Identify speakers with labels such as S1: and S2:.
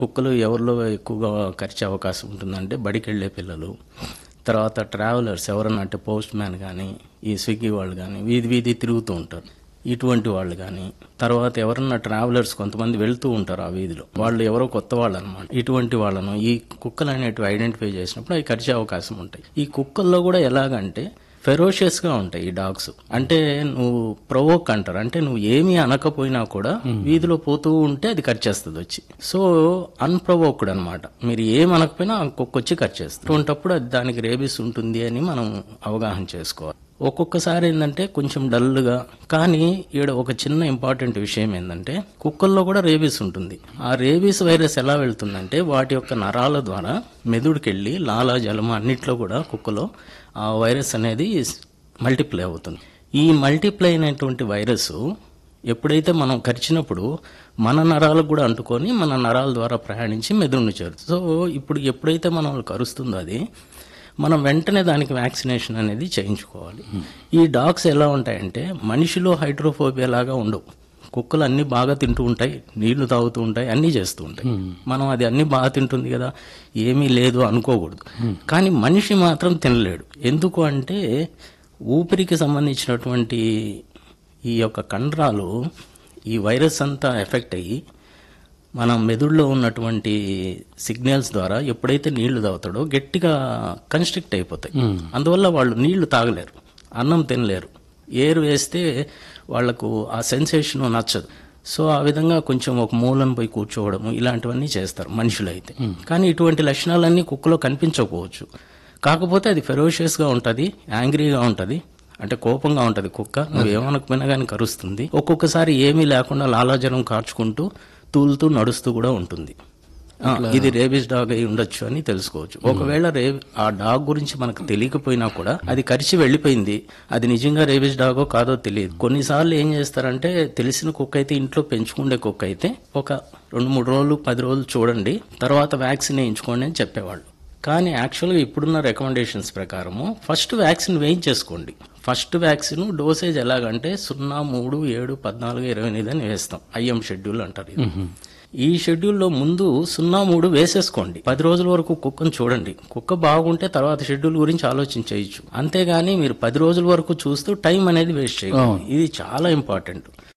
S1: కుక్కలు ఎవరిలో ఎక్కువగా కరిచే అవకాశం ఉంటుందంటే బడికి వెళ్ళే పిల్లలు తర్వాత ట్రావెలర్స్ ఎవరన్నా అంటే పోస్ట్ మ్యాన్ కానీ ఈ స్విగ్గీ వాళ్ళు కానీ వీధి వీధి తిరుగుతూ ఉంటారు ఇటువంటి వాళ్ళు కానీ తర్వాత ఎవరన్నా ట్రావెలర్స్ కొంతమంది వెళ్తూ ఉంటారు ఆ వీధిలో వాళ్ళు ఎవరో కొత్త వాళ్ళు అనమాట ఇటువంటి వాళ్ళను ఈ కుక్కలు అనేటివి ఐడెంటిఫై చేసినప్పుడు అవి కరిచే అవకాశం ఉంటాయి ఈ కుక్కల్లో కూడా ఎలాగంటే ఫెరోషియస్ గా ఉంటాయి ఈ డాగ్స్ అంటే నువ్వు ప్రొవోక్ అంటారు అంటే నువ్వు ఏమీ అనకపోయినా కూడా వీధిలో పోతూ ఉంటే అది కరిచేస్తుంది వచ్చి సో అన్ప్రొవోక్డ్ అన్నమాట మీరు ఏం అనకపోయినా ఆ కుక్క వచ్చి కరిచేస్తుంది అటువంటప్పుడు అది దానికి రేబీస్ ఉంటుంది అని మనం అవగాహన చేసుకోవాలి ఒక్కొక్కసారి ఏంటంటే కొంచెం డల్గా కానీ ఈడ ఒక చిన్న ఇంపార్టెంట్ విషయం ఏంటంటే కుక్కల్లో కూడా రేబీస్ ఉంటుంది ఆ రేబీస్ వైరస్ ఎలా వెళ్తుందంటే వాటి యొక్క నరాల ద్వారా మెదుడుకెళ్ళి లాలాజలం అన్నిట్లో కూడా కుక్కలో ఆ వైరస్ అనేది మల్టిప్లై అవుతుంది ఈ మల్టిప్లై అయినటువంటి వైరస్ ఎప్పుడైతే మనం కరిచినప్పుడు మన నరాలకు కూడా అంటుకొని మన నరాల ద్వారా ప్రయాణించి మెదడును చేరుతుంది సో ఇప్పుడు ఎప్పుడైతే మనం కరుస్తుందో అది మనం వెంటనే దానికి వ్యాక్సినేషన్ అనేది చేయించుకోవాలి ఈ డాగ్స్ ఎలా ఉంటాయంటే మనిషిలో హైడ్రోఫోబియా లాగా ఉండవు కుక్కలు అన్ని బాగా తింటూ ఉంటాయి నీళ్లు తాగుతూ ఉంటాయి అన్నీ చేస్తూ ఉంటాయి మనం అది అన్ని బాగా తింటుంది కదా ఏమీ లేదు అనుకోకూడదు కానీ మనిషి మాత్రం తినలేడు ఎందుకు అంటే ఊపిరికి సంబంధించినటువంటి ఈ యొక్క కండరాలు ఈ వైరస్ అంతా ఎఫెక్ట్ అయ్యి మన మెదుడులో ఉన్నటువంటి సిగ్నల్స్ ద్వారా ఎప్పుడైతే నీళ్లు తాగుతాడో గట్టిగా కన్స్ట్రిక్ట్ అయిపోతాయి అందువల్ల వాళ్ళు నీళ్లు తాగలేరు అన్నం తినలేరు ఏరు వేస్తే వాళ్లకు ఆ సెన్సేషన్ నచ్చదు సో ఆ విధంగా కొంచెం ఒక మూలను పోయి కూర్చోవడము ఇలాంటివన్నీ చేస్తారు మనుషులు అయితే కానీ ఇటువంటి లక్షణాలన్నీ కుక్కలో కనిపించకపోవచ్చు కాకపోతే అది ఫెరోషియస్గా ఉంటుంది యాంగ్రీగా ఉంటుంది అంటే కోపంగా ఉంటది కుక్క నువ్వు ఏమనకపోయినా కానీ కరుస్తుంది ఒక్కొక్కసారి ఏమీ లేకుండా లాలాజలం కార్చుకుంటూ తూలుతూ నడుస్తూ కూడా ఉంటుంది ఆ, ఇది రేబీస్ డాగ్ అయి ఉండొచ్చు అని తెలుసుకోవచ్చు ఒకవేళ రే ఆ డాగ్ గురించి మనకు తెలియకపోయినా కూడా అది కరిచి వెళ్ళిపోయింది అది నిజంగా రేబీస్ డాగో కాదో తెలియదు కొన్నిసార్లు ఏం చేస్తారంటే తెలిసిన కుక్క అయితే ఇంట్లో పెంచుకుండే కుక్క అయితే ఒక రెండు మూడు రోజులు పది రోజులు చూడండి తర్వాత వ్యాక్సిన్ వేయించుకోండి అని చెప్పేవాళ్ళు కానీ యాక్చువల్గా ఇప్పుడున్న రికమెండేషన్స్ ప్రకారము ఫస్ట్ వ్యాక్సిన్ వేయించేసుకోండి ఫస్ట్ వ్యాక్సిన్ డోసేజ్ ఎలాగంటే సున్నా మూడు ఏడు పద్నాలుగు ఇరవై ఎనిమిది అని వేస్తాం ఐఎం షెడ్యూల్ అంటారు ఇది. ఈ షెడ్యూల్లో ముందు సున్నా మూడు వేసేసుకోండి పది రోజుల వరకు కుక్కను చూడండి కుక్క బాగుంటే తర్వాత షెడ్యూల్ గురించి ఆలోచించేయచ్చు అంతేగాని మీరు పది రోజుల వరకు చూస్తూ టైం అనేది వేస్ట్ చేయాలి ఇది చాలా ఇంపార్టెంట్